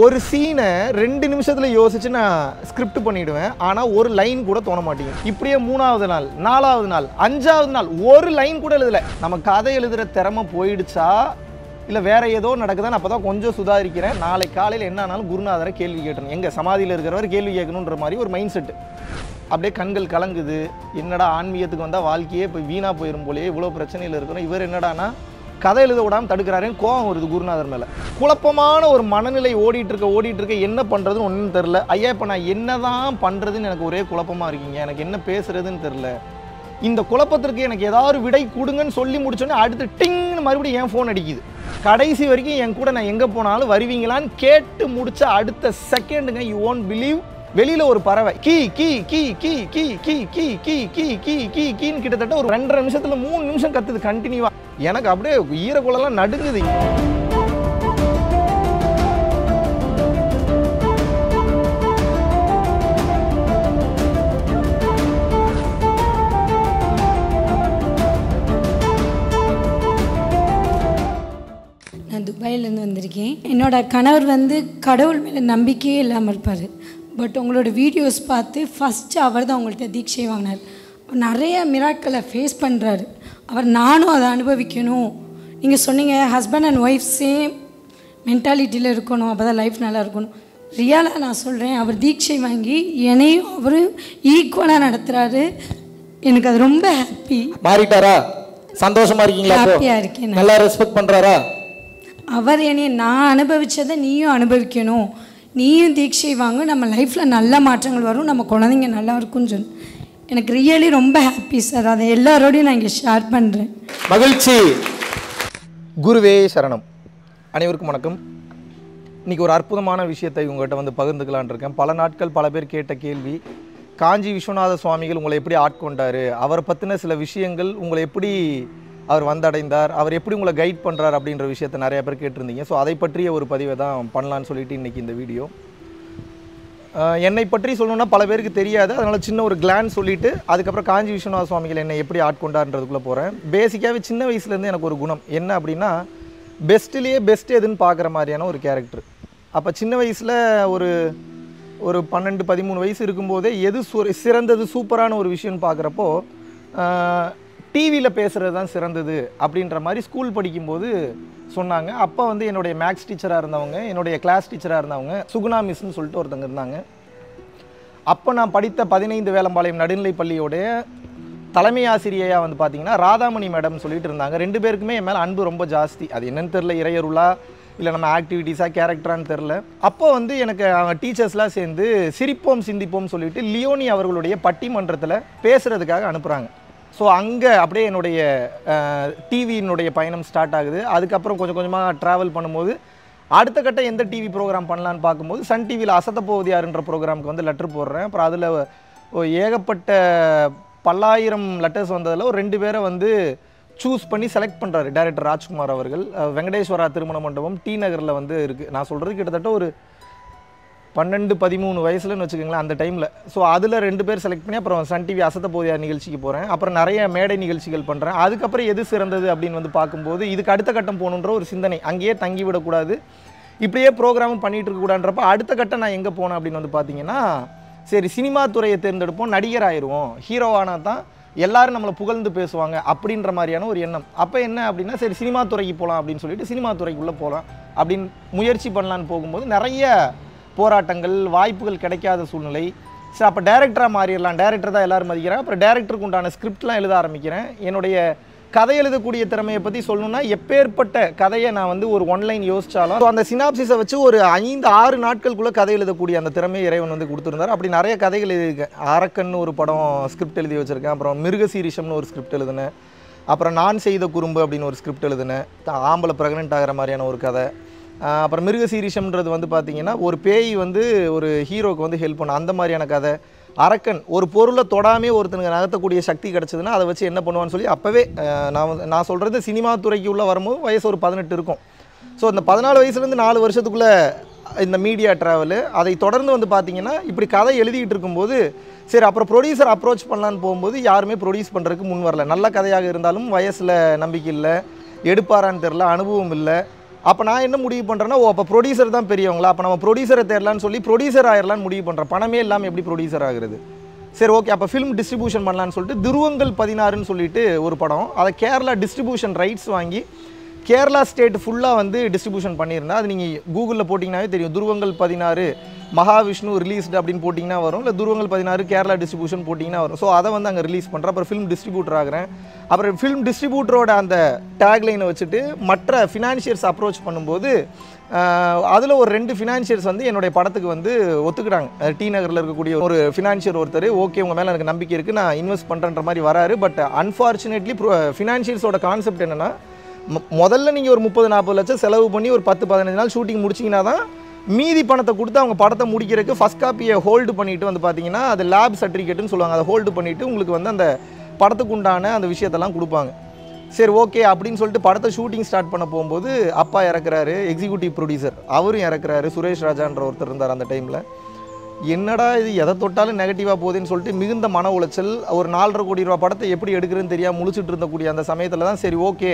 ஒரு சீனை ரெண்டு நிமிஷத்தில் யோசிச்சு நான் ஸ்கிரிப்ட் பண்ணிடுவேன் ஆனால் ஒரு லைன் கூட தோண மாட்டேங்குது இப்படியே மூணாவது நாள் நாலாவது நாள் அஞ்சாவது நாள் ஒரு லைன் கூட எழுதலை நம்ம கதை எழுதுகிற திறமை போயிடுச்சா இல்லை வேற ஏதோ நடக்குதான்னு அப்போ தான் கொஞ்சம் சுதாரிக்கிறேன் நாளை காலையில் என்ன ஆனாலும் குருநாதரை கேள்வி கேட்டணும் எங்கே சமாதியில் இருக்கிறவர் கேள்வி கேட்கணுன்ற மாதிரி ஒரு மைண்ட் செட்டு அப்படியே கண்கள் கலங்குது என்னடா ஆன்மீகத்துக்கு வந்தால் வாழ்க்கையே இப்போ வீணாக போயிடும் போலயே இவ்வளோ பிரச்சனையில் இருக்கணும் இவர் என்னடானா கதை எழுத விடாமல் தடுக்கிறாருன்னு கோவம் வருது குருநாதர் மேலே குழப்பமான ஒரு மனநிலை ஓடிட்டு இருக்க ஓடிட்டு இருக்க என்ன பண்ணுறதுன்னு ஒன்றும் தெரில ஐயா இப்போ நான் என்னதான் பண்ணுறதுன்னு எனக்கு ஒரே குழப்பமாக இருக்கீங்க எனக்கு என்ன பேசுறதுன்னு தெரில இந்த குழப்பத்திற்கு எனக்கு ஏதாவது விடை கொடுங்கன்னு சொல்லி முடிச்சோன்னே அடுத்து டிங்னு மறுபடியும் என் ஃபோன் அடிக்குது கடைசி வரைக்கும் என் கூட நான் எங்கே போனாலும் வருவீங்களான்னு கேட்டு முடிச்ச அடுத்த செகண்டுங்க யூ ஓன்ட் பிலீவ் வெளியில ஒரு பறவை கீ கீ கீ கீ கீ கீ கீ கீ கீ கீ கீ கீன்னு கிட்டத்தட்ட ஒரு ரெண்டரை நிமிஷத்துல மூணு நிமிஷம் கத்துது கண்டினியூவா எனக்கு அப்படியே ஈரக்குள்ளெல்லாம் நடுங்குது நான் துபாயிலேருந்து வந்திருக்கேன் என்னோட கணவர் வந்து கடவுள் மேலே நம்பிக்கையே இல்லாமல் இருப்பார் பட் உங்களோட வீடியோஸ் பார்த்து ஃபஸ்ட்டு அவர் தான் உங்கள்கிட்ட தீட்சை வாங்கினார் அவர் நிறைய மிராக்களை ஃபேஸ் பண்ணுறாரு அவர் நானும் அதை அனுபவிக்கணும் நீங்கள் சொன்னீங்க ஹஸ்பண்ட் அண்ட் ஒய்ஃப் சேம் மென்டாலிட்டியில் இருக்கணும் அப்போ தான் லைஃப் நல்லா இருக்கணும் ரியலாக நான் சொல்கிறேன் அவர் தீட்சை வாங்கி என்னையும் அவரும் ஈக்குவலாக நடத்துகிறாரு எனக்கு அது ரொம்ப ஹாப்பி மாறிட்டாரா சந்தோஷமா இருக்கீங்களா இப்போ? ஹாப்பியாக இருக்கேன் நான். நல்லா ரெஸ்பெக்ட் பண்றாரா அவர் என்னைய நான் அனுபவிச்சதை நீயும் அனுபவிக்கணும் நீயும் தீட்சை வாங்க நம்ம லைஃப்பில் நல்ல மாற்றங்கள் வரும் நம்ம குழந்தைங்க நல்லா இருக்கும்னு சொல்லு எனக்கு ரியலி ரொம்ப ஹாப்பி சார் அதை எல்லாரோடையும் நான் இங்கே ஷேர் பண்ணுறேன் மகிழ்ச்சி குருவே சரணம் அனைவருக்கும் வணக்கம் இன்னைக்கு ஒரு அற்புதமான விஷயத்தை உங்கள்கிட்ட வந்து பகிர்ந்துக்கலான் இருக்கேன் பல நாட்கள் பல பேர் கேட்ட கேள்வி காஞ்சி விஸ்வநாத சுவாமிகள் உங்களை எப்படி ஆட்கொண்டாரு அவரை பற்றின சில விஷயங்கள் உங்களை எப்படி அவர் வந்தடைந்தார் அவர் எப்படி உங்களை கைட் பண்ணுறார் அப்படின்ற விஷயத்தை நிறைய பேர் கேட்டிருந்தீங்க ஸோ அதை பற்றிய ஒரு பதிவை தான் பண்ணலான்னு சொல்லிட்டு இன்றைக்கி இந்த வீடியோ ஆஹ் என்னை பற்றி சொல்லணும்னா பல பேருக்கு தெரியாது அதனால் சின்ன ஒரு கிளான் சொல்லிட்டு அதுக்கப்புறம் காஞ்சி விஸ்வநாத சுவாமிகள் என்னை எப்படி ஆட்கொண்டார்ன்றதுக்குள்ளே போகிறேன் பேசிக்காகவே சின்ன வயசுலேருந்து எனக்கு ஒரு குணம் என்ன அப்படின்னா பெஸ்ட்லேயே பெஸ்ட் எதுன்னு பார்க்குற மாதிரியான ஒரு கேரக்டர் அப்போ சின்ன வயசில் ஒரு ஒரு பன்னெண்டு பதிமூணு வயசு இருக்கும்போதே எது சு- சிறந்தது சூப்பரான ஒரு விஷயம்னு பார்க்குறப்போ டிவியில் பேசுகிறது தான் சிறந்தது அப்படின்ற மாதிரி ஸ்கூல் படிக்கும்போது சொன்னாங்க அப்போ வந்து என்னுடைய மேக்ஸ் டீச்சராக இருந்தவங்க என்னுடைய கிளாஸ் டீச்சராக இருந்தவங்க சுகுணா மிஸ்ன்னு சொல்லிட்டு ஒருத்தங்க இருந்தாங்க அப்போ நான் படித்த பதினைந்து வேலம்பாளையம் நடுநிலைப் பள்ளியோடைய தலைமை ஆசிரியையாக வந்து பார்த்தீங்கன்னா ராதாமணி மேடம் சொல்லிட்டு இருந்தாங்க ரெண்டு பேருக்குமே என் மேலே அன்பு ரொம்ப ஜாஸ்தி அது என்னன்னு தெரில இறையருளா இல்லை நம்ம ஆக்டிவிட்டீஸாக கேரக்டரான்னு தெரில அப்போ வந்து எனக்கு அவங்க டீச்சர்ஸ்லாம் சேர்ந்து சிரிப்போம் சிந்திப்போம் சொல்லிட்டு லியோனி அவர்களுடைய பட்டிமன்றத்தில் பேசுகிறதுக்காக அனுப்புகிறாங்க ஸோ அங்கே அப்படியே என்னுடைய டிவியினுடைய பயணம் ஸ்டார்ட் ஆகுது அதுக்கப்புறம் கொஞ்சம் கொஞ்சமாக ட்ராவல் பண்ணும்போது அடுத்த கட்ட எந்த டிவி ப்ரோக்ராம் பண்ணலான்னு பார்க்கும்போது சன் டிவியில் அசத்த போவது யாருன்ற ப்ரோக்ராமுக்கு வந்து லெட்டர் போடுறேன் அப்புறம் அதில் ஏகப்பட்ட பல்லாயிரம் லெட்டர்ஸ் வந்ததில் ஒரு ரெண்டு பேரை வந்து சூஸ் பண்ணி செலக்ட் பண்ணுறாரு டைரக்டர் ராஜ்குமார் அவர்கள் அஹ் வெங்கடேஸ்வரா திருமண மண்டபம் டி நகரில் வந்து இருக்குது நான் சொல்கிறது கிட்டத்தட்ட ஒரு பன்னெண்டு பதிமூணு வயசுலன்னு வச்சுக்கோங்களேன் அந்த டைமில் ஸோ அதில் ரெண்டு பேர் செலக்ட் பண்ணி அப்புறம் சன் டிவி அசத்த போதியார் நிகழ்ச்சிக்கு போகிறேன் அப்புறம் நிறைய மேடை நிகழ்ச்சிகள் பண்ணுறேன் அதுக்கப்புறம் எது சிறந்தது அப்படின்னு வந்து பார்க்கும்போது இதுக்கு அடுத்த கட்டம் போகணுன்ற ஒரு சிந்தனை அங்கேயே தங்கி விடக்கூடாது இப்படியே ப்ரோக்ராமும் பண்ணிட்டு இருக்கக்கூடாதுன்றப்ப அடுத்த கட்டம் நான் எங்கே போனேன் அப்படின்னு வந்து பார்த்தீங்கன்னா சரி சினிமா துறையை தேர்ந்தெடுப்போம் நடிகர் ஆயிடுவோம் ஹீரோவானா தான் எல்லாரும் நம்மளை புகழ்ந்து பேசுவாங்க அப்படின்ற மாதிரியான ஒரு எண்ணம் அப்போ என்ன அப்படின்னா சரி சினிமா துறைக்கு போகலாம் அப்படின்னு சொல்லிட்டு சினிமா துறைக்குள்ளே போகலாம் அப்படின்னு முயற்சி பண்ணலான்னு போகும்போது நிறைய போராட்டங்கள் வாய்ப்புகள் கிடைக்காத சூழ்நிலை சரி அப்போ டேரக்டராக மாறிடலாம் டேரக்டர் தான் எல்லாரும் மதிக்கிறேன் அப்புறம் டேரக்டருக்கு உண்டான ஸ்கிரிப்ட்லாம் எழுத ஆரம்பிக்கிறேன் என்னுடைய கதை எழுதக்கூடிய திறமையை பற்றி சொல்லணும்னா எப்பேற்பட்ட கதையை நான் வந்து ஒரு ஒன்லைன் யோசிச்சாலும் so அந்த சினாப்சிஸை வச்சு ஒரு ஐந்து ஆறு நாட்களுக்குள்ளே கதை எழுதக்கூடிய அந்த திறமையை இறைவன் வந்து கொடுத்துருந்தார் அப்படி நிறைய கதைகள் எழுதியிருக்கேன் அரக்கன்னு ஒரு படம் ஸ்கிரிப்ட் எழுதி வச்சுருக்கேன் அப்புறம் மிருகசீரிஷம்னு ஒரு ஸ்கிரிப்ட் எழுதினேன் அப்புறம் நான் செய்த குறும்பு அப்படின்னு ஒரு ஸ்கிரிப்ட் எழுதினேன் த- ஆம்பளை ப்ரெக்னென்ட் ஆகிற மாதிரியான ஒரு கதை ஆஹ் அப்புறம் மிருகசீரிஷம்ன்றது வந்து பார்த்தீங்கன்னா ஒரு பேய் வந்து ஒரு ஹீரோக்கு வந்து ஹெல்ப் பண்ணும் அந்த மாதிரியான கதை அரக்கன் ஒரு பொருளை தொடாமே ஒருத்தனுக்கு நகர்த்தக்கூடிய சக்தி கிடச்சதுன்னா அதை வச்சு என்ன பண்ணுவான்னு சொல்லி அப்போவே நான் வந்து- நான் சொல்கிறது சினிமா துறைக்கு உள்ளே வரும்போது வயசு ஒரு பதினெட்டு இருக்கும் ஸோ இந்த பதினாலு வயசுலேருந்து நாலு வருஷத்துக்குள்ளே இந்த மீடியா ட்ராவலு அதை தொடர்ந்து வந்து பார்த்தீங்கன்னா இப்படி கதை எழுதிக்கிட்டு இருக்கும்போது சரி அப்புறம் ப்ரொடியூசர் அப்ரோச் பண்ணலான்னு போகும்போது யாருமே ப்ரொடியூஸ் பண்ணுறதுக்கு முன் வரல நல்ல கதையாக இருந்தாலும் வயசில் நம்பிக்கை இல்லை எடுப்பாரான்னு தெரில அனுபவம் இல்லை அப்போ நான் என்ன முடிவு பண்ணுறேன்னா ஓ அப்போ ப்ரொடியூசர் தான் பெரியவங்களா அப்போ நம்ம ப்ரொடியூசரை தேடலான்னு சொல்லி ப்ரொடியூசர் ஆயிடலான்னு முடிவு பண்ணுறேன் பணமே இல்லாமல் எப்படி ப்ரொடியூசர் ஆகுறது சரி ஓகே அப்போ ஃபிலிம் டிஸ்ட்ரிபியூஷன் பண்ணலான்னு சொல்லிட்டு துருவங்கள் பதினாறுன்னு சொல்லிட்டு ஒரு படம் அதை கேரளா டிஸ்ட்ரிபியூஷன் ரைட்ஸ் வாங்கி கேரளா ஸ்டேட் ஃபுல்லாக வந்து டிஸ்ட்ரிபியூஷன் பண்ணியிருந்தேன் அது நீங்கள் கூகுளில் போட்டிங்கனாவே தெரியும் துருவங்கள் பதினாறு மகாவிஷ்ணு ரிலீஸ்டு அப்படின்னு போட்டிங்கன்னா வரும் இல்லை துருவங்கள் பதினாறு கேரளா டிஸ்ட்ரிபியூஷன் போட்டிங்கன்னா வரும் ஸோ அதை வந்து அங்கே ரிலீஸ் பண்ணுறேன் அப்புறம் ஃபிலிம் டிஸ்ட்ரிபியூட்டர் ஆகிறேன் அப்புறம் ஃபிலிம் டிஸ்ட்ரிபியூட்டரோட அந்த டேக்லைனை வச்சுட்டு மற்ற ஃபினான்ஷியர்ஸ் அப்ரோச் பண்ணும்போது அதில் ஒரு ரெண்டு ஃபினான்ஷியர்ஸ் வந்து என்னுடைய படத்துக்கு வந்து ஒத்துக்கிட்டாங்க அஹ் டி நகரில் இருக்கக்கூடிய ஒரு ஃபினான்ஷியர் ஒருத்தர் ஓகே உங்கள் மேலே எனக்கு நம்பிக்கை இருக்குது நான் இன்வெஸ்ட் பண்ணுறன்ற மாதிரி வராரு பட் அன்ஃபார்ச்சுனேட்லி ஃபினான்ஷியர்ஸோட கான்செப்ட் என்னென்னா மொ- முதல்ல நீங்கள் ஒரு முப்பது நாற்பது லட்சம் செலவு பண்ணி ஒரு பத்து பதினஞ்சு நாள் ஷூட்டிங் முடிச்சிங்கன்னா தான் மீதி பணத்தை கொடுத்து அவங்க படத்தை முடிக்கிறதுக்கு ஃபஸ்ட் காப்பியை ஹோல்டு பண்ணிட்டு வந்து பார்த்தீங்கன்னா அது லேப் சர்டிஃபிகேட்னு சொல்லுவாங்க அதை ஹோல்டு பண்ணிவிட்டு உங்களுக்கு வந்து அந்த படத்துக்கு உண்டான அந்த விஷயத்தெல்லாம் கொடுப்பாங்க சரி ஓகே அப்படின்னு சொல்லிட்டு படத்தை ஷூட்டிங் ஸ்டார்ட் பண்ண போகும்போது அப்பா இறக்குறாரு எக்ஸிக்யூட்டிவ் ப்ரொடியூசர் அவரும் இறக்குறாரு சுரேஷ் ராஜான்ற ஒருத்தர் இருந்தார் அந்த டைமில் என்னடா இது எதை தொட்டாலும் நெகட்டிவாக போகுதுன்னு சொல்லிட்டு மிகுந்த மன உளைச்சல் ஒரு நாலரை கோடி ரூபா படத்தை எப்படி எடுக்கிறதுன்னு தெரியாமல் முழிச்சிட்டு இருந்தக்கூடிய அந்த சமயத்தில் தான் சரி ஓகே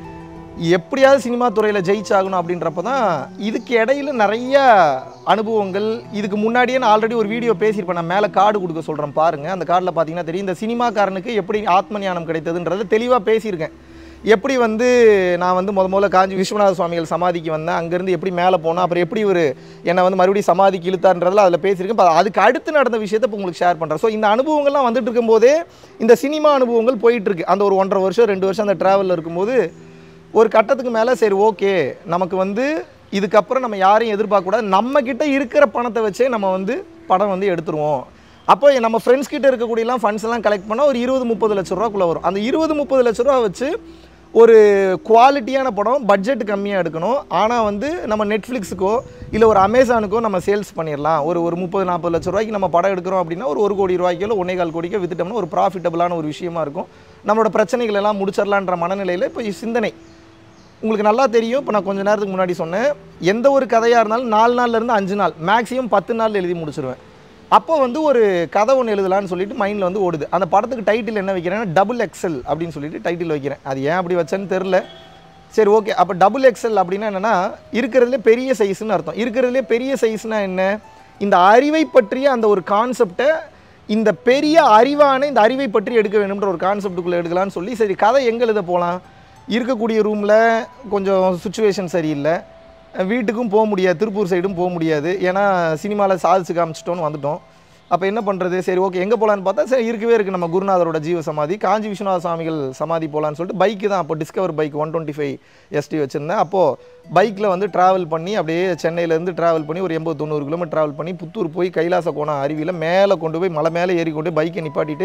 எப்படியாவது சினிமா துறையில் ஜெயிச்சாகணும் அப்படின்றப்ப தான் இதுக்கு இடையில நிறைய அனுபவங்கள் இதுக்கு முன்னாடியே நான் ஆல்ரெடி ஒரு வீடியோ பேசியிருப்பேன் நான் மேலே கார்டு கொடுக்க சொல்கிறேன் பாருங்கள் அந்த கார்டில் பார்த்தீங்கன்னா தெரியும் இந்த சினிமாக்காரனுக்கு எப்படி ஆத்ம ஞானம் கிடைத்ததுன்றது தெளிவாக பேசியிருக்கேன் எப்படி வந்து நான் வந்து முத முதல்ல காஞ்சி விஸ்வநாத சுவாமிகள் சமாதிக்கு வந்தேன் அங்கேருந்து எப்படி மேலே போனேன் அப்புறம் எப்படி ஒரு என்னை வந்து மறுபடியும் சமாதிக்கு இழுத்தான்றதில் அதில் பேசியிருக்கேன் இப்ப அதுக்கு அடுத்து நடந்த விஷயத்தை இப்போ உங்களுக்கு ஷேர் பண்ணுறேன் ஸோ இந்த அனுபவங்கள்லாம் வந்துட்டு இருக்கும்போதே இந்த சினிமா அனுபவங்கள் போயிட்டு இருக்கு அந்த ஒரு ஒன்றரை வருஷம் ரெண்டு வருஷம் அந்த ட்ராவலில் இருக்கும்போது ஒரு கட்டத்துக்கு மேலே சரி ஓகே நமக்கு வந்து இதுக்கப்புறம் நம்ம யாரையும் எதிர்பார்க்கக்கூடாது நம்ம கிட்ட இருக்கிற பணத்தை வச்சே நம்ம வந்து படம் வந்து எடுத்துருவோம் அப்போ நம்ம ஃப்ரெண்ட்ஸ் கிட்ட இருக்கக்கூடியலாம் ஃபண்ட்ஸ் எல்லாம் கலெக்ட் பண்ணால் ஒரு இருபது முப்பது லட்ச ரூபாக்குள்ளே வரும் அந்த இருபது முப்பது லட்ச ரூபா வச்சு ஒரு குவாலிட்டியான படம் பட்ஜெட் கம்மியாக எடுக்கணும் ஆனால் வந்து நம்ம நெட்ஃப்ளிக்ஸுக்கோ இல்லை ஒரு அமேசானுக்கோ நம்ம சேல்ஸ் பண்ணிடலாம் ஒரு ஒரு முப்பது நாற்பது லட்ச ரூபாய்க்கு நம்ம படம் எடுக்கிறோம் அப்படின்னா ஒரு ஒரு கோடி ரூபாய்க்கோ இல்லை ஒன்றே கால் கோடிக்கோ வித்துட்டோம்னா ஒரு ப்ராஃபிட்டபிளான ஒரு விஷயமா இருக்கும் நம்மளோட பிரச்சனைகள் எல்லாம் முடிச்சிடலான்ற மனநிலையில் இப்போ சிந்தனை உங்களுக்கு நல்லா தெரியும் இப்போ நான் கொஞ்ச நேரத்துக்கு முன்னாடி சொன்னேன் எந்த ஒரு கதையாக இருந்தாலும் நாலு நாள்ல இருந்து அஞ்சு நாள் மேக்ஸிமம் பத்து நாள் எழுதி முடிச்சிருவேன் அப்போ வந்து ஒரு கதை ஒன்று எழுதலான்னு சொல்லிட்டு மைண்டில் வந்து ஓடுது அந்த படத்துக்கு டைட்டில் என்ன வைக்கிறேன்னா டபுள் எக்ஸல் அப்படின்னு சொல்லிட்டு டைட்டில் வைக்கிறேன் அது ஏன் அப்படி வச்சேன்னு தெரில சரி ஓகே அப்போ டபுள் எக்ஸல் அப்படின்னா என்னென்னா இருக்கிறதுலே பெரிய சைஸ்னு அர்த்தம் இருக்கிறதுலே பெரிய சைஸ்னா என்ன இந்த அறிவை பற்றிய அந்த ஒரு கான்செப்டை இந்த பெரிய அறிவான இந்த அறிவை பற்றி எடுக்க வேணும்ன்ற ஒரு கான்செப்டுக்குள்ளே எடுக்கலாம்னு சொல்லி சரி கதை எங்கே எழுத போகலாம் இருக்கக்கூடிய ரூமில் கொஞ்சம் சுச்சுவேஷன் சரியில்லை வீட்டுக்கும் போக முடியாது திருப்பூர் சைடும் போக முடியாது ஏன்னா சினிமாவில் சாதிச்சு காமிச்சிட்டோன்னு வந்துட்டோம் அப்போ என்ன பண்ணுறது சரி ஓகே எங்கே போகலான்னு பார்த்தா சரி இருக்கவே இருக்குது நம்ம குருநாதரோட ஜீவ சமாதி காஞ்சி விஸ்வநாத சுவாமிகள் சமாதி போகலான்னு சொல்லிட்டு பைக்கு தான் அப்போ Discover bike one twenty five ST வச்சுருந்தேன் அப்போது பைக்கில் வந்து ட்ராவல் பண்ணி அப்படியே சென்னையிலேருந்து ட்ராவல் பண்ணி ஒரு எண்பது தொண்ணூறு கிலோமீட்டர் ட்ராவல் பண்ணி புத்தூர் போய் கைலாச கோணம் அருவியில் மேலே கொண்டு போய் மலை மேலே ஏறி கொண்டு போய் பைக்கை நிப்பாட்டிட்டு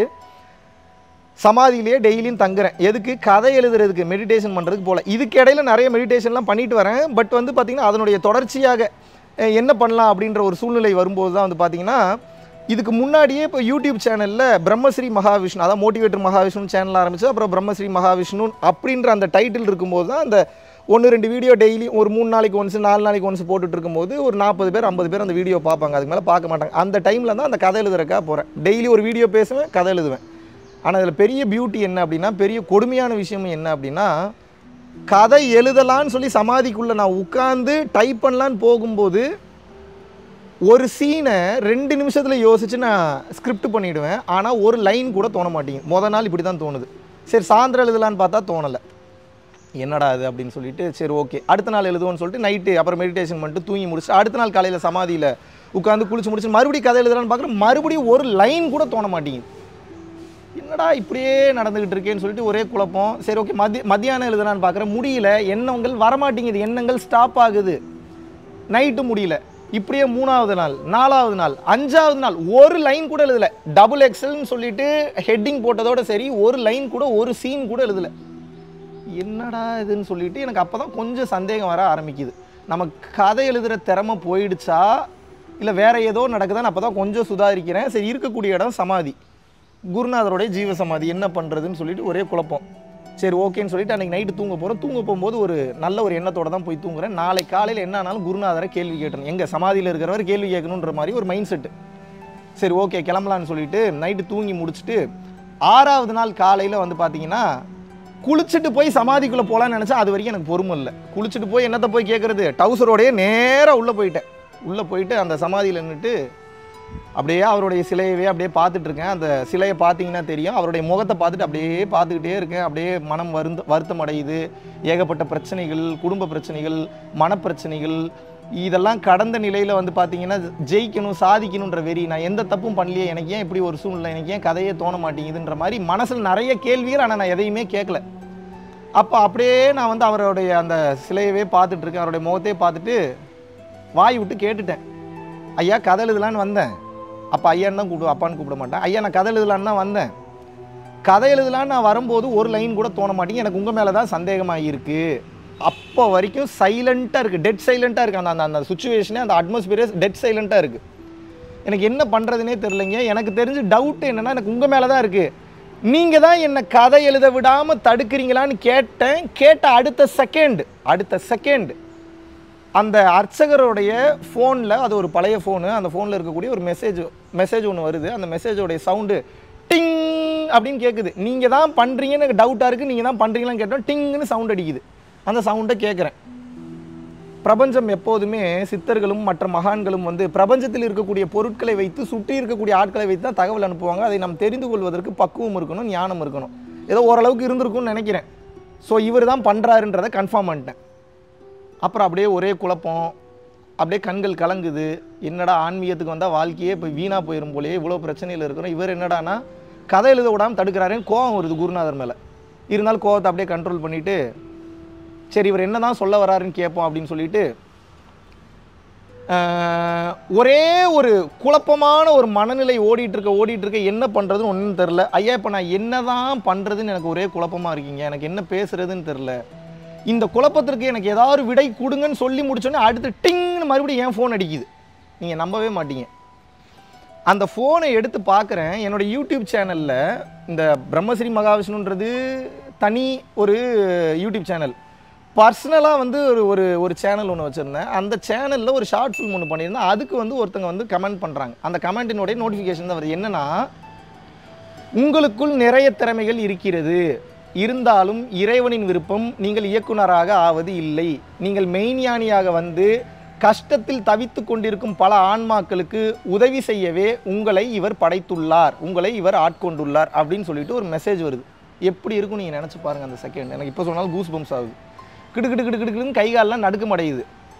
சமாதியிலேயே டெய்லியும் தங்குறேன் எதுக்கு கதை எழுதுறதுக்கு மெடிடேஷன் பண்ணுறதுக்கு போல இதுக்கு இடையில நிறைய மெடிடேஷன்லாம் பண்ணிட்டு வரேன் பட் வந்து பார்த்திங்கன்னா அதனுடைய தொடர்ச்சியாக அஹ், என்ன பண்ணலாம் அப்படின்ற ஒரு சூழ்நிலை வரும்போது தான் வந்து பார்த்திங்கன்னா இதுக்கு முன்னாடியே இப்போ யூடியூப் சேனலில் பிரம்மஸ்ரீ மகாவிஷ்ணு அதான் மோட்டிவேட்டர் மகாவிஷ்ணு சேனல் ஆரம்பிச்சு அப்புறம் பிரம்மஸ்ரீ மகாவிஷ்ணு அப்படின்ற அந்த டைட்டில் இருக்கும்போது தான் அந்த ஒன்று ரெண்டு வீடியோ டெய்லி ஒரு மூணு நாளைக்கு ஒன்ஸ் நாலு நாளைக்கு ஒன்ஸ் போட்டுட்டு இருக்கும்போது ஒரு நாற்பது பேர் ஐம்பது பேர் அந்த வீடியோ பார்ப்பாங்க அதுக்கு மேலே பார்க்க மாட்டாங்க அந்த டைமில் தான் அந்த கதை எழுதுறக்கா போகிறேன் டெய்லி ஒரு வீடியோ பேசுவேன் கதை எழுதுவேன் ஆனால் இதில் பெரிய பியூட்டி என்ன அப்படின்னா பெரிய கொடுமையான விஷயம் என்ன அப்படின்னா கதை எழுதலான்னு சொல்லி சமாதிக்குள்ளே நான் உட்காந்து டைப் பண்ணலான்னு போகும்போது ஒரு சீனை ரெண்டு நிமிஷத்தில் யோசிச்சு நான் ஸ்கிரிப்ட் பண்ணிவிடுவேன் ஆனால் ஒரு லைன் கூட தோண மாட்டேங்குது முத நாள் இப்படி தான் தோணுது சரி சாயந்தரம் எழுதலான்னு பார்த்தா தோணலை என்னடா அது அப்படின்னு சொல்லிட்டு சரி ஓகே அடுத்த நாள் எழுதுவோம்னு சொல்லிட்டு நைட்டு அப்புறம் மெடிடேஷன் பண்ணிட்டு தூங்கி முடிச்சு அடுத்த நாள் காலையில் சமாதியில் உட்காந்து குளிச்சு முடிச்சு மறுபடியும் கதை எழுதலான்னு பார்க்குறேன் மறுபடியும் ஒரு லைன் கூட தோண மாட்டேங்குது என்னடா இப்படியே நடந்துகிட்டு இருக்கேன்னு சொல்லிட்டு ஒரே குழப்பம் சரி ஓகே மதிய மத்தியானம் எழுதலான்னு பார்க்குறேன் முடியல எண்ணங்கள் வரமாட்டேங்குது எண்ணங்கள் ஸ்டாப் ஆகுது நைட்டு முடியல இப்படியே மூணாவது நாள் நாலாவது நாள் அஞ்சாவது நாள் ஒரு லைன் கூட எழுதல டபுள் எக்ஸல்னு சொல்லிட்டு ஹெட்டிங் போட்டதோட சரி ஒரு லைன் கூட ஒரு சீன் கூட எழுதல என்னடா இதுன்னு சொல்லிட்டு எனக்கு அப்போ தான் கொஞ்சம் சந்தேகம் வர ஆரம்பிக்குது நம்ம கதை எழுதுகிற திறமை போயிடுச்சா இல்லை வேற ஏதோ நடக்குதான்னு அப்போ தான் கொஞ்சம் சுதாரிக்கிறேன் சரி இருக்கக்கூடிய இடம் சமாதி குருநாதருடைய ஜீவ சமாதி என்ன பண்ணுறதுன்னு சொல்லிட்டு ஒரே குழப்பம் சரி ஓகேன்னு சொல்லிட்டு அன்றைக்கி நைட்டு தூங்க போகிறோம் தூங்க போகும்போது ஒரு நல்ல ஒரு எண்ணத்தோட தான் போய் தூங்குறேன் நாளை காலையில் என்ன ஆனாலும் குருநாதரை கேள்வி கேட்டணும் எங்கள் சமாதியில் இருக்கிறவர் கேள்வி கேட்கணுன்ற மாதிரி ஒரு மைண்ட் செட்டு சரி ஓகே கிளம்பலான்னு சொல்லிட்டு நைட்டு தூங்கி முடிச்சுட்டு ஆறாவது நாள் காலையில் வந்து பார்த்தீங்கன்னா குளிச்சுட்டு போய் சமாதிக்குள்ளே போகலான்னு நினச்சா அது வரைக்கும் எனக்கு பொறுமை இல்லை குளிச்சுட்டு போய் என்னத்தை போய் கேட்குறது டவுசரோடையே நேராக உள்ளே போயிட்டேன் உள்ளே போயிட்டு அந்த சமாதியில் நின்றுட்டு அப்படியே அவருடைய சிலையவே அப்படியே பார்த்துட்டு இருக்கேன் அந்த சிலையை பார்த்தீங்கன்னா தெரியும் அவருடைய முகத்தை பார்த்துட்டு அப்படியே பார்த்துக்கிட்டே இருக்கேன் அப்படியே மனம் வருந்த வருத்தம் அடையுது ஏகப்பட்ட பிரச்சனைகள் குடும்ப பிரச்சனைகள் மனப்பிரச்சனைகள் இதெல்லாம் கடந்த நிலையில் வந்து பார்த்தீங்கன்னா ஜெயிக்கணும் சாதிக்கணுன்ற வெறி நான் எந்த தப்பும் பண்ணலையே எனக்கு ஏன் இப்படி ஒரு சூழ்நிலை எனக்கு ஏன் கதையே தோண மாட்டேங்குதுன்ற மாதிரி மனசில் நிறைய கேள்விகள் ஆனால் நான் எதையுமே கேட்கல அப்போ அப்படியே நான் வந்து அவருடைய அந்த சிலையவே பார்த்துட்டு இருக்கேன் அவருடைய முகத்தையே பார்த்துட்டு வாய் விட்டு கேட்டுட்டேன் ஐயா கதை எழுதலான்னு வந்தேன் அப்போ ஐயான்னு தான் கூப்பிடுவேன் அப்பான்னு கூப்பிட மாட்டேன் ஐயா நான் கதை எழுதலான்னு தான் வந்தேன் கதை எழுதலான்னு நான் வரும்போது ஒரு லைன் கூட தோண மாட்டேங்க எனக்கு உங்கள் மேலே தான் சந்தேகமாக இருக்கு அப்போ வரைக்கும் சைலண்ட்டாக இருக்குது டெட் சைலண்ட்டாக இருக்குது அந்த அந்த அந்த சுச்சுவேஷனே அந்த அட்மாஸ்பியரே டெட் சைலண்ட்டாக இருக்குது எனக்கு என்ன பண்ணுறதுனே தெரிலங்க எனக்கு தெரிஞ்சு டவுட் என்னன்னா எனக்கு உங்கள் மேலே தான் இருக்குது நீங்கள் தான் என்னை கதை எழுத விடாமல் தடுக்கிறீங்களான்னு கேட்டேன் கேட்ட அடுத்த செகண்ட் அடுத்த செகண்ட் அந்த அர்ச்சகருடைய ஃபோனில் அது ஒரு பழைய ஃபோனு அந்த ஃபோனில் இருக்கக்கூடிய ஒரு மெசேஜ் மெசேஜ் ஒன்று வருது அந்த மெசேஜோடைய சவுண்டு டிங் அப்படின்னு கேட்குது நீங்கள் தான் பண்ணுறீங்கன்னு எனக்கு டவுட்டாக இருக்குது நீங்கள் தான் பண்ணுறீங்களான்னு கேட்டோம் டிங்னு சவுண்ட் அடிக்குது அந்த சவுண்டை கேட்குறேன் பிரபஞ்சம் எப்போதுமே சித்தர்களும் மற்ற மகான்களும் வந்து பிரபஞ்சத்தில் இருக்கக்கூடிய பொருட்களை வைத்து சுற்றி இருக்கக்கூடிய ஆட்களை வைத்து தான் தகவல் அனுப்புவாங்க அதை நாம் தெரிந்து கொள்வதற்கு பக்குவம் இருக்கணும் ஞானம் இருக்கணும் ஏதோ ஓரளவுக்கு இருந்திருக்கும்னு நினைக்கிறேன் ஸோ இவர் தான் பண்ணுறாருன்றதை கன்ஃபார்ம் பண்ணிட்டேன் அப்புறம் அப்படியே ஒரே குழப்பம் அப்படியே கண்கள் கலங்குது என்னடா ஆன்மீகத்துக்கு வந்தால் வாழ்க்கையே இப்போ வீணாக போயிடும் போலயே இவ்வளோ பிரச்சனையில் இருக்கிறோம் இவர் என்னடானா கதை எழுத விடாமல் தடுக்கிறாருன்னு கோவம் வருது குருநாதர் மேலே இருந்தாலும் கோவத்தை அப்படியே கண்ட்ரோல் பண்ணிவிட்டு சரி இவர் என்ன தான் சொல்ல வராருன்னு கேட்போம் அப்படின்னு சொல்லிட்டு ஆஹ், ஒரே ஒரு குழப்பமான ஒரு மனநிலை ஓடிட்டு இருக்க ஓடிட்டு இருக்க என்ன பண்ணுறதுன்னு ஒன்றும் தெரில ஐயா இப்போ நான் என்ன தான் பண்ணுறதுன்னு எனக்கு ஒரே குழப்பமாக இருக்கீங்க எனக்கு என்ன பேசுறதுன்னு தெரில இந்த குழப்பத்திற்கு எனக்கு ஏதாவது விடை கொடுங்கன்னு சொல்லி முடிச்சோன்னே அடுத்து டிங்னு மறுபடியும் என் ஃபோன் அடிக்குது நீங்கள் நம்பவே மாட்டீங்க அந்த ஃபோனை எடுத்து பார்க்குறேன் என்னோட யூடியூப் சேனலில் இந்த பிரம்மஸ்ரீ மகாவிஷ்ணுன்றது தனி ஒரு யூடியூப் சேனல் பர்சனலாக வந்து ஒரு ஒரு ஒரு சேனல் ஒன்று வச்சுருந்தேன் அந்த சேனலில் ஒரு ஷார்ட் ஃபிலிம் ஒன்று பண்ணியிருந்தேன் அதுக்கு வந்து ஒருத்தங்க வந்து கமெண்ட் பண்ணுறாங்க அந்த கமெண்ட்டினுடைய நோட்டிஃபிகேஷன் தான் வருது என்னன்னா உங்களுக்குள் நிறைய திறமைகள் இருக்கிறது இருந்தாலும் இறைவனின் விருப்பம் நீங்கள் இயக்குனராக ஆவது இல்லை நீங்கள் மெய்ஞானியாக வந்து கஷ்டத்தில் தவித்து கொண்டிருக்கும் பல ஆன்மாக்களுக்கு உதவி செய்யவே உங்களை இவர் படைத்துள்ளார் உங்களை இவர் ஆட்கொண்டுள்ளார் அப்படின்னு சொல்லிட்டு ஒரு மெசேஜ் வருது எப்படி இருக்கும் நீங்கள் நினச்சி பாருங்கள் அந்த செகண்ட் எனக்கு இப்போ சொன்னாலும் கூஸ் பம்ஸ் ஆகுது கிடு கிடு கிடு கிடுன்னு கை கால்லாம் நடுக்கம் அடையுது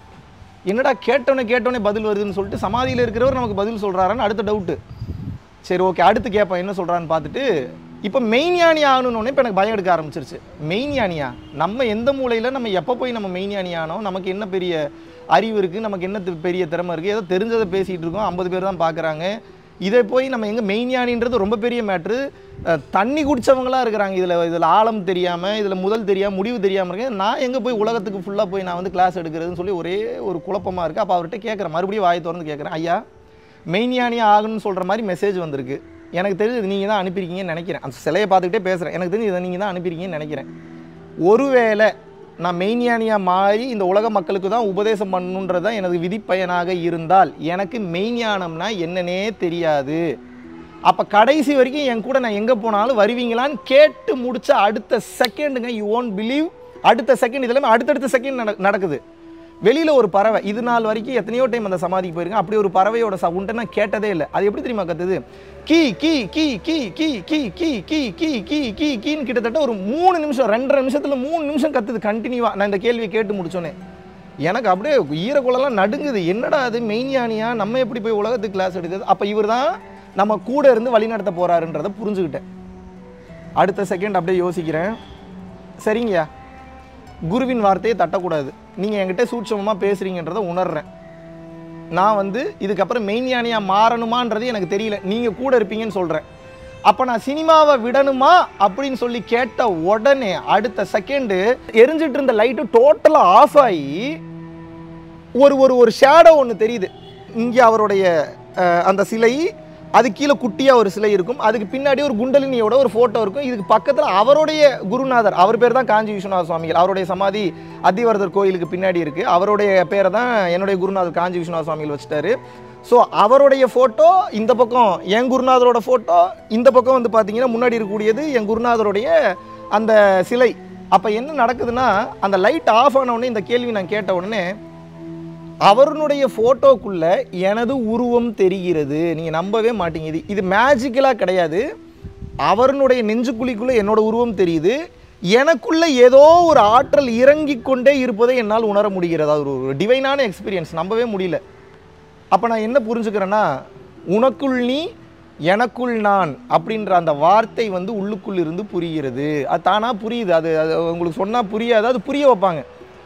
என்னடா கேட்டோன்னே கேட்டோன்னே பதில் வருதுன்னு சொல்லிட்டு சமாதியில் இருக்கிறவர் நமக்கு பதில் சொல்கிறாரான்னு அடுத்த டவுட்டு சரி ஓகே அடுத்து கேட்பேன் என்ன சொல்கிறான்னு பார்த்துட்டு இப்போ மெய்ஞானி ஆகணும்னு இப்போ எனக்கு பயம் எடுக்க ஆரம்பிச்சிருச்சு மெய்ஞானியா நம்ம எந்த மூலையில் நம்ம எப்போ போய் நம்ம மெய்ஞானி ஆனோம் நமக்கு என்ன பெரிய அறிவு இருக்குது நமக்கு என்ன தி- பெரிய திறமை இருக்குது ஏதோ தெரிஞ்சதை பேசிகிட்டு இருக்கோம் ஐம்பது பேர் தான் பார்க்குறாங்க இதை போய் நம்ம எங்கே மெய்ஞானின்றது ரொம்ப பெரிய மேட்ரு தண்ணி குடிச்சவங்களா இருக்கிறாங்க இதில் இதில் ஆழம் தெரியாமல் இதில் முதல் தெரியாமல் முடிவு தெரியாமல் இருக்கேன் நான் எங்கே போய் உலகத்துக்கு ஃபுல்லாக போய் நான் வந்து கிளாஸ் எடுக்கிறதுன்னு சொல்லி ஒரே ஒரு குழப்பமாக இருக்குது அப்போ அவர்கிட்ட கேட்குறேன் மறுபடியும் வாயை திறந்து கேட்குறேன் ஐயா மெய்ஞானியாக ஆகணும்னு சொல்கிற மாதிரி மெசேஜ் வந்திருக்கு எனக்கு தெரிஞ்சது நீங்கள் தான் அனுப்பியிருக்கீங்கன்னு நினைக்கிறேன் அந்த சிலையை பார்த்துக்கிட்டே பேசுகிறேன் எனக்கு தெரிஞ்சு இதை நீங்கள் தான் அனுப்பியிருக்கீங்கன்னு நினைக்கிறேன் ஒருவேளை நான் மெய்ஞானியாக மாறி இந்த உலக மக்களுக்கு தான் உபதேசம் பண்ணணுன்றது தான் எனது விதிப்பயனாக இருந்தால் எனக்கு மெய்ஞானம்னா என்னன்னே தெரியாது அப்போ கடைசி வரைக்கும் என் கூட நான் எங்கே போனாலும் வருவீங்களான்னு கேட்டு முடிச்ச அடுத்த செகண்டுங்க யூ ஓன்ட் பிலீவ் அடுத்த செகண்ட் இதெல்லாமே அடுத்தடுத்த செகண்ட் நடக்குது வெளியில் ஒரு பறவை இது நாள் வரைக்கும் எத்தனையோ டைம் அந்த சமாதிக்கு போயிருக்கேன் அப்படி ஒரு பறவையோட சவுண்டை நான் கேட்டதே இல்லை அது எப்படி தெரியுமா கத்துது கீ கீ கீ கீ கீ கீ கீ கீ கீ கீ கீ கீன்னு கிட்டத்தட்ட ஒரு மூணு நிமிஷம் ரெண்டரை நிமிஷத்தில் மூணு நிமிஷம் கத்துது கண்டினியூவாக நான் இந்த கேள்வியை கேட்டு முடிச்சோன்னே எனக்கு அப்படியே ஈரக்குளம்லாம் நடுங்குது என்னடா அது மெய்ஞானியா நம்ம எப்படி போய் உலகத்துக்கு கிளாஸ் எடுக்குது அப்போ இவர் தான் நம்ம கூட இருந்து வழிநடத்த போறாருன்றதை புரிஞ்சுக்கிட்டேன் அடுத்த செகண்ட் அப்படியே யோசிக்கிறேன் சரிங்கய்யா குருவின் வார்த்தையை தட்டக்கூடாது நீங்கள் என்கிட்ட சூட்சமமாக பேசுகிறீங்கன்றதை உணர்றேன் நான் வந்து இதுக்கப்புறம் மெய்ஞானியாக மாறணுமான்றது எனக்கு தெரியல நீங்கள் கூட இருப்பீங்கன்னு சொல்கிறேன் அப்போ நான் சினிமாவை விடணுமா அப்படின்னு சொல்லி கேட்ட உடனே அடுத்த செகண்டு எரிஞ்சிட்டு இருந்த லைட்டு டோட்டலாக ஆஃப் ஆகி ஒரு ஒரு ஒரு ஷேடோ ஒன்று தெரியுது இங்கே அவருடைய அஹ், அந்த சிலை அது கீழே குட்டியாக ஒரு சிலை இருக்கும் அதுக்கு பின்னாடி ஒரு குண்டலினியோட ஒரு ஃபோட்டோ இருக்கும் இதுக்கு பக்கத்தில் அவருடைய குருநாதர் அவர் பேர் தான் காஞ்சி விஸ்வநாத சுவாமிகள் அவருடைய சமாதி அத்திவரதர் கோயிலுக்கு பின்னாடி இருக்குது அவருடைய பேரை தான் என்னுடைய குருநாதர் காஞ்சி விஸ்வநாத சுவாமிகள் வச்சுட்டாரு ஸோ அவருடைய ஃபோட்டோ இந்த பக்கம் என் குருநாதரோட ஃபோட்டோ இந்த பக்கம் வந்து பார்த்தீங்கன்னா முன்னாடி இருக்கக்கூடியது என் குருநாதருடைய அந்த சிலை அப்போ என்ன நடக்குதுன்னா அந்த லைட் ஆஃப் ஆன உடனே இந்த கேள்வி நான் கேட்ட உடனே அவருடைய ஃபோட்டோக்குள்ள எனது உருவம் தெரிகிறது நீங்கள் நம்பவே மாட்டீங்க இது இது மேஜிக்கலாக கிடையாது அவருடைய நெஞ்சுக்குழிக்குள்ளே என்னோட உருவம் தெரியுது எனக்குள்ள ஏதோ ஒரு ஆற்றல் இறங்கிக் கொண்டே இருப்பதை என்னால் உணர முடிகிறது அது ஒரு டிவைனான எக்ஸ்பீரியன்ஸ் நம்பவே முடியல அப்போ நான் என்ன புரிஞ்சுக்கிறேன்னா உனக்குள் நீ எனக்குள் நான் அப்படின்ற அந்த வார்த்தை வந்து உள்ளுக்குள் இருந்து புரிகிறது அது தானாக புரியுது அது அது உங்களுக்கு சொன்னால் புரியாது அது புரிய வைப்பாங்க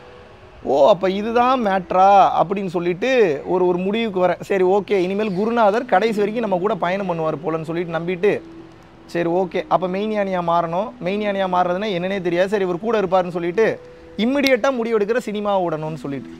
ஓ அப்போ இதுதான் மேட்ரா அப்படின்னு சொல்லிட்டு ஒரு ஒரு முடிவுக்கு வரேன் சரி ஓகே இனிமேல் குருநாதர் கடைசி வரைக்கும் நம்ம கூட பயணம் பண்ணுவார் போலன்னு சொல்லிட்டு நம்பிட்டு சரி ஓகே அப்போ மெய்ஞானியாக மாறணும் மெய்ஞானியாக மாறுறதுன்னா என்னன்னே தெரியாது சரி இவர் கூட இருப்பாருன்னு சொல்லிட்டு இம்மிடியட்டாக முடிவெடுக்கிற சினிமா விடணும்னு சொல்லிட்டு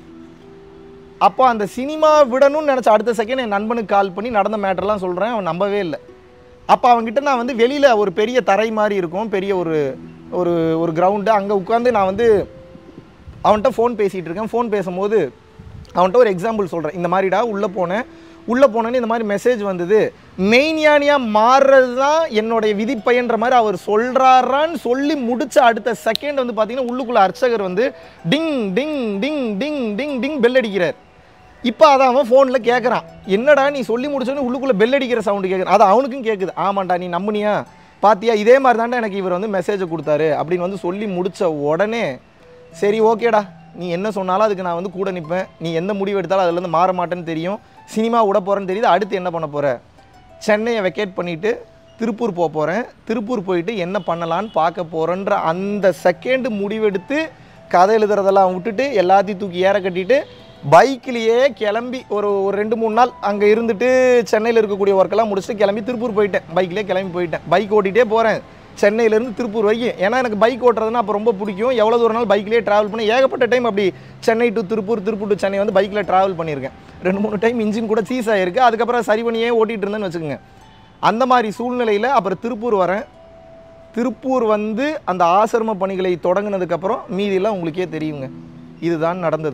அப்போ அந்த சினிமா விடணும்னு நினச்ச அடுத்த செகண்ட் என் நண்பனுக்கு கால் பண்ணி நடந்த மேட்டர்லாம் சொல்கிறேன் அவன் நம்பவே இல்லை அப்போ அவன்கிட்ட நான் வந்து வெளியில் ஒரு பெரிய தரை மாதிரி இருக்கும் பெரிய ஒரு ஒரு ஒரு கிரவுண்டு அங்கே உட்காந்து நான் வந்து அவன்கிட்ட ஃபோன் பேசிகிட்டு இருக்கேன் ஃபோன் பேசும்போது அவன்கிட்ட ஒரு எக்ஸாம்பிள் சொல்கிறேன் இந்த மாதிரிடா உள்ளே போனேன் உள்ளே போனேன்னு இந்த மாதிரி மெசேஜ் வந்தது மெய்ஞானியாக மாறுறது தான் என்னுடைய விதிப்பயன்ற மாதிரி அவர் சொல்கிறாரான்னு சொல்லி முடிச்ச அடுத்த செகண்ட் வந்து பார்த்தீங்கன்னா உள்ளுக்குள்ள அர்ச்சகர் வந்து டிங் டிங் டிங் டிங் டிங் டிங் பெல் அடிக்கிறார் இப்போ அதை அவன் ஃபோனில் கேட்குறான் என்னடா நீ சொல்லி முடிச்சோன்னே உள்ளுக்குள்ளே பெல் அடிக்கிற சவுண்டு கேட்குறான் அது அவனுக்கும் கேட்குது ஆமாண்டா நீ நம்புனியா பாத்தியா இதே மாதிரி தாண்டா எனக்கு இவர் வந்து மெசேஜை கொடுத்தாரு அப்படின்னு வந்து சொல்லி முடிச்ச உடனே சரி ஓகேடா நீ என்ன சொன்னாலும் அதுக்கு நான் வந்து கூட நிற்பேன் நீ எந்த முடிவு எடுத்தாலும் அதுலேருந்து மாற மாட்டேன்னு தெரியும் சினிமா விட போகிறேன்னு தெரியுது அடுத்து என்ன பண்ண போகிற சென்னையை வெக்கேட் பண்ணிவிட்டு திருப்பூர் போக போகிறேன் திருப்பூர் போயிட்டு என்ன பண்ணலான்னு பார்க்க போகிறேன்ற அந்த செகண்டு முடிவெடுத்து கதை எழுதுறதெல்லாம் விட்டுட்டு எல்லாத்தையும் தூக்கி ஏற கட்டிட்டு பைக்லேயே கிளம்பி ஒரு ஒரு ரெண்டு மூணு நாள் அங்கே இருந்துட்டு சென்னையில் இருக்கக்கூடிய ஒர்க்கெல்லாம் முடிச்சுட்டு கிளம்பி திருப்பூர் போயிட்டேன் பைக்லேயே கிளம்பி போயிட்டேன் பைக் ஓட்டிகிட்டே போகிறேன் சென்னையிலேருந்து திருப்பூர் வரைக்கும் ஏன்னா எனக்கு பைக் ஓட்டுறதுன்னா அப்போ ரொம்ப பிடிக்கும் எவ்வளோ தூரம் நாள் பைக்லேயே ட்ராவல் பண்ணி ஏகப்பட்ட டைம் அப்படி சென்னை டு திருப்பூர் திருப்பூர் டு சென்னை வந்து பைக்கில் ட்ராவல் பண்ணியிருக்கேன் ரெண்டு மூணு டைம் இன்ஜின் கூட சீஸ் ஆகிருக்கு அதுக்கப்புறம் சரி பண்ணியே ஓட்டிகிட்டு இருந்தேன்னு வச்சுக்கோங்க அந்த மாதிரி சூழ்நிலையில் அப்புறம் திருப்பூர் வரேன் திருப்பூர் வந்து அந்த ஆசிரம பணிகளை தொடங்கினதுக்கப்புறம் மீதியெல்லாம் உங்களுக்கே தெரியுங்க இதுதான் நடந்தது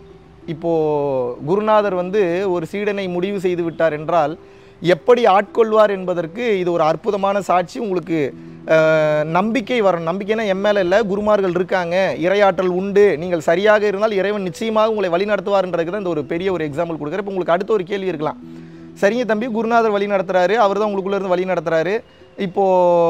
இப்போது குருநாதர் வந்து ஒரு சீடனை முடிவு செய்து விட்டார் என்றால் எப்படி ஆட்கொள்வார் என்பதற்கு இது ஒரு அற்புதமான சாட்சி உங்களுக்கு அஹ், நம்பிக்கை வரணும் நம்பிக்கைனா எம்எல்ஏ இல்லை குருமார்கள் இருக்காங்க இறையாற்றல் உண்டு நீங்கள் சரியாக இருந்தால் இறைவன் நிச்சயமாக உங்களை வழிநடத்துவார்ன்றதுக்கு தான் இந்த ஒரு பெரிய ஒரு எக்ஸாம்பிள் கொடுக்குறேன் இப்போ உங்களுக்கு அடுத்த ஒரு கேள்வி இருக்கலாம் சரிங்க தம்பி குருநாதர் வழி நடத்துறாரு அவர் தான் உங்களுக்குள்ள இருந்து வழி நடத்துறாரு இப்போ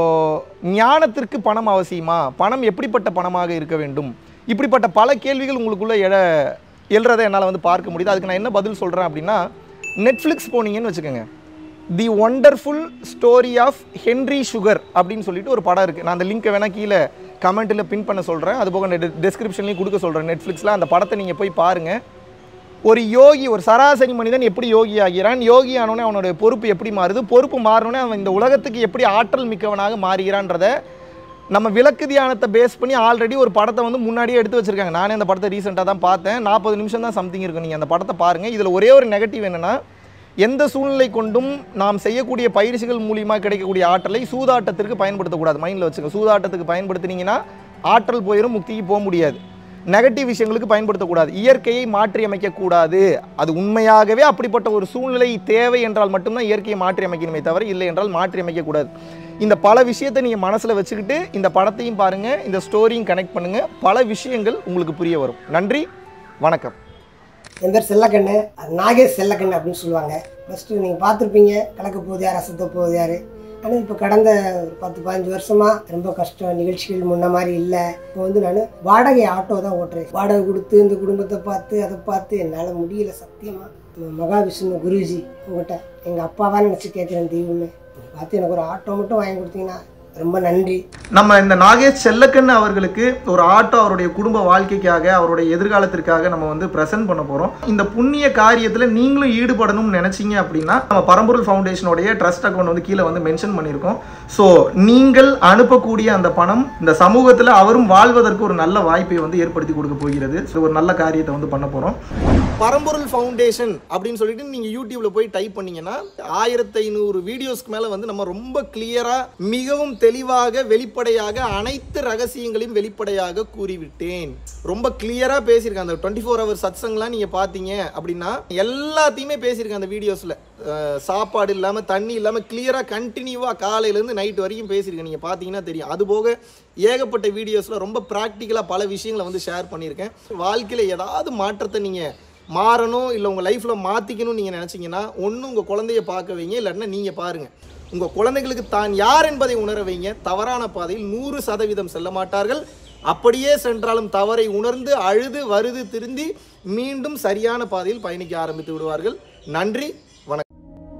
ஞானத்திற்கு பணம் அவசியமா பணம் எப்படிப்பட்ட பணமாக இருக்க வேண்டும் இப்படிப்பட்ட பல கேள்விகள் உங்களுக்குள்ள எழ எழுறதை என்னால் வந்து பார்க்க முடியுது அதுக்கு நான் என்ன பதில் சொல்கிறேன் அப்படின்னா நெட்ஃப்ளிக்ஸ் போனீங்கன்னு வச்சுக்கோங்க the wonderful story of Henry Sugar அப்படின்னு சொல்லிட்டு ஒரு படம் இருக்குது நான் அந்த லிங்க்கை வேணால் கீழே கமெண்ட்டில் பின் பண்ண சொல்கிறேன் அது போக டெஸ்கிரிப்ஷன்லையும் கொடுக்க சொல்கிறேன் நெட்ஃப்ளிக்ஸில் அந்த படத்தை நீங்கள் போய் பாருங்கள் ஒரு யோகி ஒரு சராசரி மனிதன் எப்படி யோகி ஆகிறான் யோகி ஆனோடனே அவனுடைய பொறுப்பு எப்படி மாறுது பொறுப்பு மாறினோடனே அவன் இந்த உலகத்துக்கு எப்படி ஆற்றல் மிக்கவனாக மாறுகிறான்றத நம்ம விளக்கு தியானத்தை பேஸ் பண்ணி ஆல்ரெடி ஒரு படத்தை வந்து முன்னாடியே எடுத்து வச்சிருக்காங்க நானே அந்த படத்தை ரீசெண்டாக தான் பார்த்தேன் நாற்பது நிமிஷம் தான் சம்திங் இருக்கும் நீங்கள் அந்த படத்தை பாருங்கள் இதில் ஒரே ஒரு நெகட்டிவ் என்னென்னா எந்த சூழ்நிலை கொண்டும் நாம் செய்யக்கூடிய பயிற்சிகள் மூலியமாக கிடைக்கக்கூடிய ஆற்றலை சூதாட்டத்திற்கு பயன்படுத்தக்கூடாது மைண்டில் வச்சுக்க சூதாட்டத்துக்கு பயன்படுத்தினீங்கன்னா ஆற்றல் போயிடும் முக்திக்கு போக முடியாது நெகட்டிவ் விஷயங்களுக்கு பயன்படுத்தக்கூடாது இயற்கையை மாற்றி அமைக்கக்கூடாது அது உண்மையாகவே அப்படிப்பட்ட ஒரு சூழ்நிலை தேவை என்றால் மட்டும்தான் இயற்கையை மாற்றி அமைக்கணுமே தவிர இல்லை என்றால் மாற்றி அமைக்கக்கூடாது இந்த பல விஷயத்தை நீங்கள் மனசில் வச்சுக்கிட்டு இந்த படத்தையும் பாருங்கள் இந்த ஸ்டோரியும் கனெக்ட் பண்ணுங்கள் பல விஷயங்கள் உங்களுக்கு புரிய வரும் நன்றி வணக்கம் என் பேர் செல்லக்கண்ணு அது நாகேஷ் செல்லக்கண்ணு அப்படின்னு சொல்லுவாங்க ஃபஸ்ட்டு நீங்கள் பார்த்துருப்பீங்க கலக்க போகுது யார் அசத்த போகுது யார் ஆனால் இப்போ கடந்த ஒரு பத்து பதினஞ்சு வருஷமாக ரொம்ப கஷ்டம் நிகழ்ச்சிகள் முன்ன மாதிரி இல்லை இப்போ வந்து நான் வாடகை ஆட்டோ தான் ஓட்டுறேன் வாடகை கொடுத்து இந்த குடும்பத்தை பார்த்து அதை பார்த்து என்னால் முடியல சத்தியமாக மகாவிஷ்ணு குருஜி உங்கள்கிட்ட எங்கள் அப்பாவாக நினச்சி கேட்குறேன் தெய்வமே நீங்க பார்த்து எனக்கு ஒரு ஆட்டோ மட்டும் வாங்கி கொடுத்தீங்கன்னா ரொம்ப நன்றி நம்ம இந்த நாகேஷ் செல்லக்கண்ணு அவர்களுக்கு ஒரு ஆட்டோ அவருடைய குடும்ப வாழ்க்கைக்காக அவருடைய எதிர்காலத்திற்காக நம்ம வந்து ப்ரெசென்ட் பண்ண போகிறோம் இந்த புண்ணிய காரியத்தில் நீங்களும் ஈடுபடணும்னு நினச்சிங்க அப்படின்னா நம்ம பரம்பொருள் ஃபவுண்டேஷனுடைய ட்ரஸ்ட் அக்கௌண்ட் வந்து கீழே வந்து மென்ஷன் பண்ணியிருக்கோம் ஸோ நீங்கள் அனுப்பக்கூடிய அந்த பணம் இந்த சமூகத்தில் அவரும் வாழ்வதற்கு ஒரு நல்ல வாய்ப்பை வந்து ஏற்படுத்தி கொடுக்க போகிறது ஸோ ஒரு நல்ல காரியத்தை வந்து பண்ண போகிறோம் பரம்பொருள் ஃபவுண்டேஷன் அப்படின்னு சொல்லிட்டு நீங்கள் யூடியூப்ல போய் டைப் பண்ணீங்கன்னா ஆயிரத்தி ஐநூறு வீடியோஸ்க்கு மேலே வந்து நம்ம ரொம்ப கிளியராக மிகவும் தெளிவாக வெளிப்படையாக அனைத்து ரகசியங்களையும் வெளிப்படையாக கூறிவிட்டேன் ரொம்ப கிளியரா பேசியிருக்கேன் அந்த டுவெண்ட்டி ஃபோர் ஹவர் சத்சங்லாம் நீங்க பார்த்தீங்க அப்படின்னா எல்லாத்தையுமே பேசியிருக்கேன் அந்த வீடியோஸ்ல சாப்பாடு இல்லாம தண்ணி இல்லாம கிளியரா கண்டினியூவா காலையில இருந்து நைட் வரைக்கும் பேசியிருக்கேன் நீங்க பார்த்தீங்கன்னா தெரியும் அது போக ஏகப்பட்ட வீடியோஸ்ல ரொம்ப ப்ராக்டிக்கலா பல விஷயங்களை வந்து ஷேர் பண்ணியிருக்கேன் வாழ்க்கையில ஏதாவது மாற்றத்தை நீங்க மாறணும் இல்லை உங்கள் லைஃப்பில் மாற்றிக்கணும்னு நீங்கள் நினச்சிங்கன்னா ஒன்று உங்கள் குழந்தைய பார்க்க வைங்க இல்லைன்னா நீங்கள் பாருங்கள் உங்கள் குழந்தைகளுக்கு தான் யார் என்பதை உணர வைங்க தவறான பாதையில் நூறு சதவீதம் செல்ல மாட்டார்கள் அப்படியே சென்றாலும் தவறை உணர்ந்து அழுது வருது திருந்தி மீண்டும் சரியான பாதையில் பயணிக்க ஆரம்பித்து விடுவார்கள் நன்றி வணக்கம்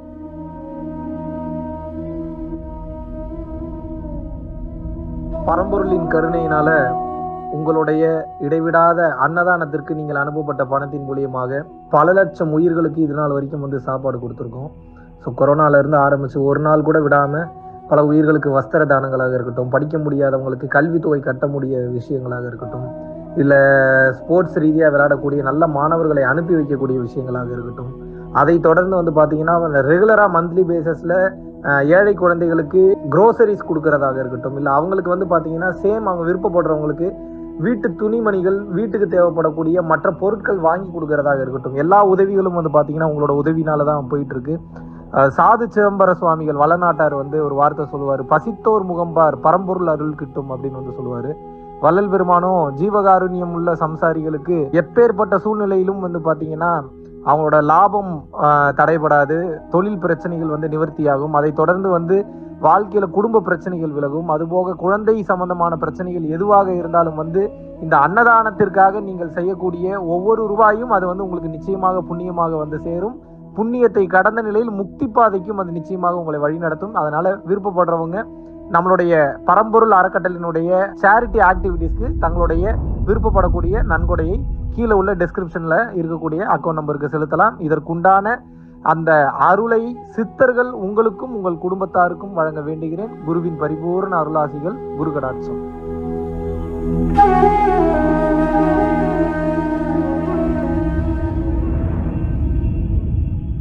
பரம்பொருளின் கருணையினால உங்களுடைய இடைவிடாத அன்னதானத்திற்கு நீங்கள் அனுப்பப்பட்ட பணத்தின் மூலியமாக பல லட்சம் உயிர்களுக்கு இது நாள் வரைக்கும் வந்து சாப்பாடு கொடுத்துருக்கோம் ஸோ கொரோனாலேருந்து ஆரம்பித்து ஒரு நாள் கூட விடாமல் பல உயிர்களுக்கு வஸ்திர தானங்களாக இருக்கட்டும் படிக்க முடியாதவங்களுக்கு கல்வித்தொகை கட்ட முடிய விஷயங்களாக இருக்கட்டும் இல்லை ஸ்போர்ட்ஸ் ரீதியாக விளையாடக்கூடிய நல்ல மாணவர்களை அனுப்பி வைக்கக்கூடிய விஷயங்களாக இருக்கட்டும் அதை தொடர்ந்து வந்து பார்த்தீங்கன்னா ரெகுலராக மந்த்லி பேசிஸில் ஏழை குழந்தைகளுக்கு க்ரோசரிஸ் கொடுக்கறதாக இருக்கட்டும் இல்லை அவங்களுக்கு வந்து பார்த்தீங்கன்னா சேம் அவங்க விருப்பப்படுறவங்களுக்கு வீட்டு துணிமணிகள் வீட்டுக்கு தேவைப்படக்கூடிய மற்ற பொருட்கள் வாங்கி கொடுக்கறதாக இருக்கட்டும் எல்லா உதவிகளும் வந்து பார்த்தீங்கன்னா உங்களோட உதவினால தான் போயிட்டு இருக்கு அஹ் சாது சிதம்பர சுவாமிகள் வளநாட்டார் வந்து ஒரு வார்த்தை சொல்லுவார் பசித்தோர் முகம்பார் பரம்பொருள் அருள் கிட்டும் அப்படின்னு வந்து சொல்லுவார் வள்ளல் பெருமானும் ஜீவகாருண்யம் உள்ள சம்சாரிகளுக்கு எப்பேற்பட்ட சூழ்நிலையிலும் வந்து பார்த்தீங்கன்னா அவங்களோட லாபம் ஆஹ், தடைபடாது தொழில் பிரச்சனைகள் வந்து நிவர்த்தியாகும் அதை தொடர்ந்து வந்து வாழ்க்கையில குடும்ப பிரச்சனைகள் விலகும் அதுபோக குழந்தை சம்பந்தமான பிரச்சனைகள் எதுவாக இருந்தாலும் வந்து இந்த அன்னதானத்திற்காக நீங்கள் செய்யக்கூடிய ஒவ்வொரு ரூபாயும் அது வந்து உங்களுக்கு நிச்சயமாக புண்ணியமாக வந்து சேரும் புண்ணியத்தை கடந்த நிலையில் முக்தி பாதைக்கும் அது நிச்சயமாக உங்களை வழிநடத்தும் அதனால விருப்பப்படுறவங்க நம்மளுடைய பரம்பொருள் அறக்கட்டளினுடைய சேரிட்டி ஆக்டிவிட்டீஸ்க்கு தங்களுடைய விருப்பப்படக்கூடிய நன்கொடையை கீழே உள்ள டெஸ்கிரிப்ஷன்ல இருக்கக்கூடிய அக்கௌண்ட் நம்பருக்கு செலுத்தலாம் இதற்குண்டான அந்த அருளை சித்தர்கள் உங்களுக்கும் உங்கள் குடும்பத்தாருக்கும் வழங்க வேண்டுகிறேன் குருவின் பரிபூர்ண அருளாசிகள் குரு கடாட்சம்